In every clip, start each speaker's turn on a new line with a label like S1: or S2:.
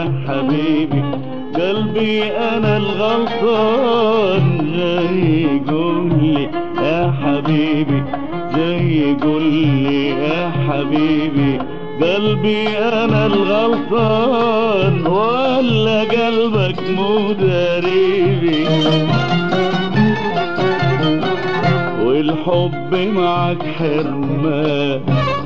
S1: يا حبيبي قلبي انا الغلطان جاي يقول لي يا حبيبي جاي يقول لي يا حبيبي قلبي انا الغلطان ولا قلبك مو داريبي والحب معك حرمان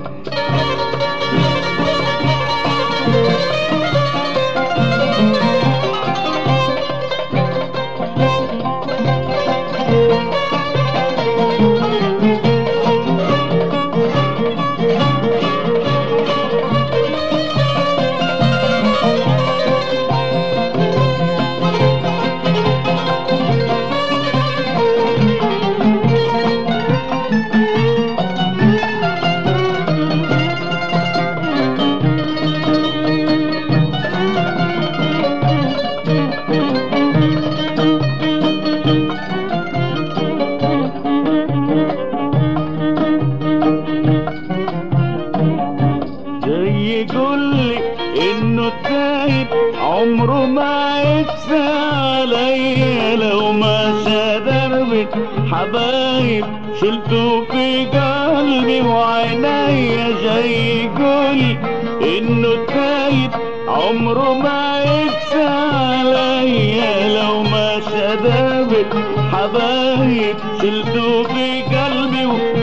S1: جاي يقول لي انه التايب عمره ما يكسى عليا لو ما دربي حبايب شلته في قلبي وعينيا جاي يقول لي انه التايب عمره ما يكسى عليا لو ما دربي حبايب شلته في قلبي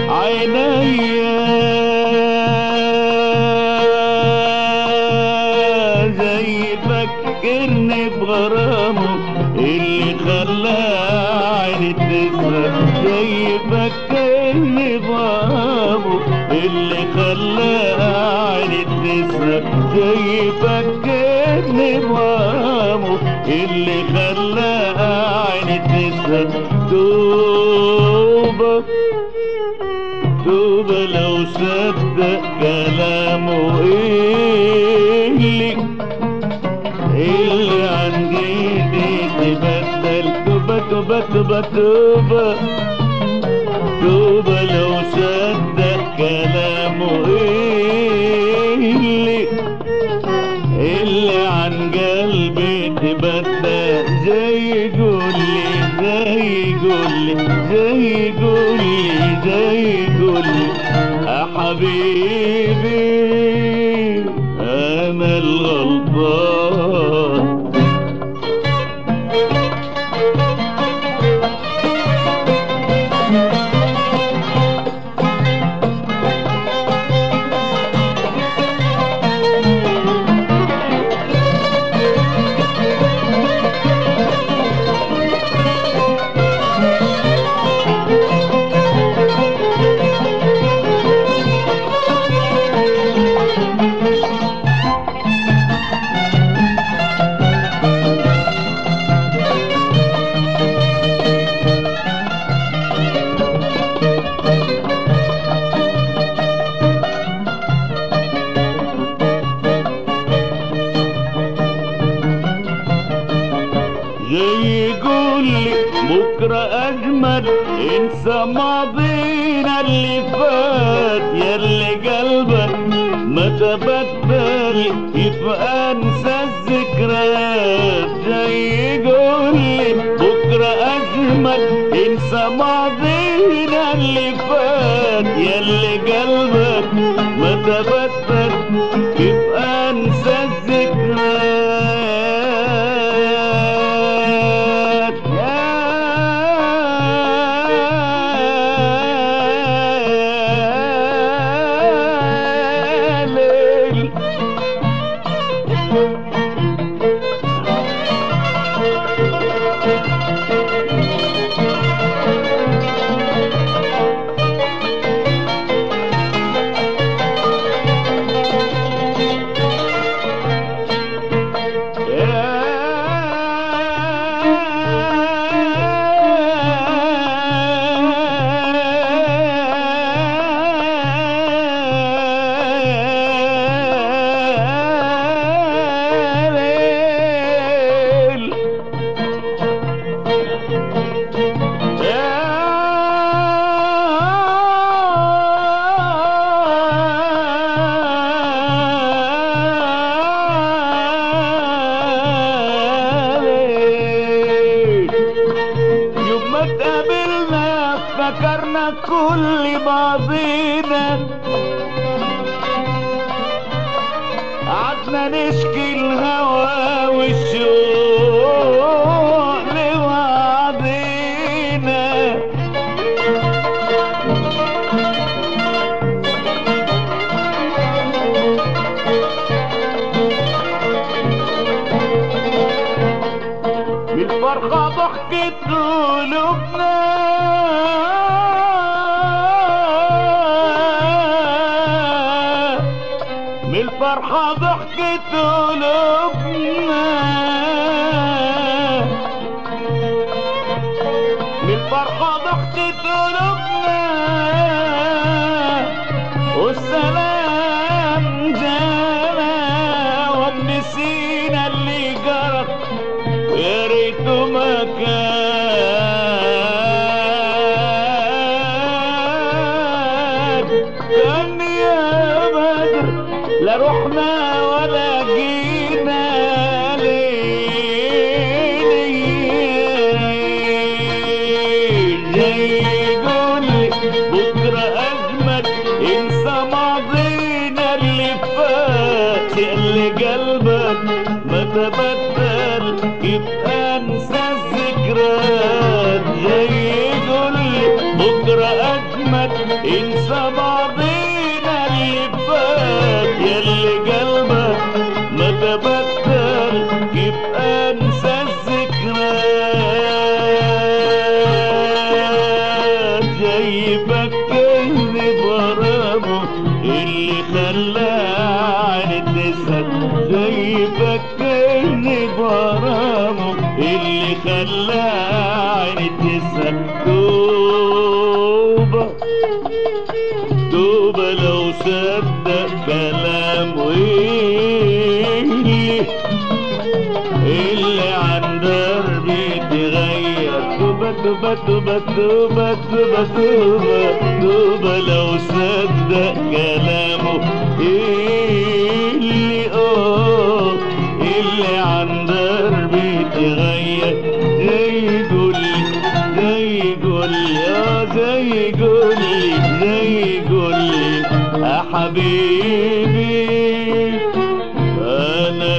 S1: وعينيا زي فكرني بغرامه اللي خلاه عيني تسرق زي فكرني بغرامه اللي خلاه عيني تسرق زي فكرني بغرامه اللي خلاه عيني تسرق توبه توبة لو صدق كلامه إيه اللي اللي عن جيدي تبدل توبة توبة توبة توبة توبة لو صدق كلامه إيه اللي اللي عن قلبي تبدل زي يقولي زي يقولي زي يقولي زي يقولي يا حبيبي انا الغلطان جاي يقول لي بكرة أجمل انسى ماضينا اللي فات ياللي قلبك ما تبدل يبقى انسى الذكريات جاي يقول لي بكرة أجمل انسى ماضينا اللي فات ياللي قلبك ما تبدل يبقى انسى الذكريات يا ليل افتكرنا كل بعضينا قعدنا نشكي الهوى والشوق لبعضينا من فرحة ضحكت قلوبنا من الفرحة ضحكت قلوبنا من الفرحة ضحكت قلوبنا والسلام جانا ونسينا اللي جرى يا ريته ما كان كان يا بدر لا رحنا ولا جينا ليه جاي يقولي بكرة أجمل انسى ماضينا اللي فات اللي قلبك ما تبدل يبقى انسى الذكريات جاي يقولي بكرة أجمل انسى ماضينا اللي فات يلي قلبك ما تبدل يبقى انسى الذكريات جاي يفكرني برامه اللي خلاني تسهل جاي يفكرني برامه اللي خلاني تسهل توبة توبة لو صدق كلام ويلي اللي عن دربي تغير توبة توبة توبة توبة توبة توبة توبة لو صدق كلامه اللي اه اللي عن دربي تغير زي يقول زي يقول يا زي يقول زي يقول يا حبيبي انا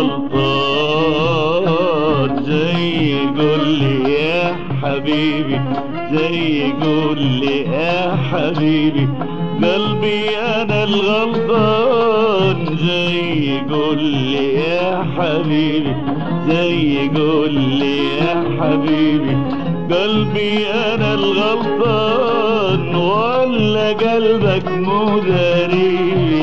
S1: الغلطان زي يقول لي يا حبيبي زي يقول لي يا حبيبي قلبي انا الغلطان زي يقول لي يا حبيبي زي يقول لي يا حبيبي قلبي انا الغلطان ولا قلبك مو داري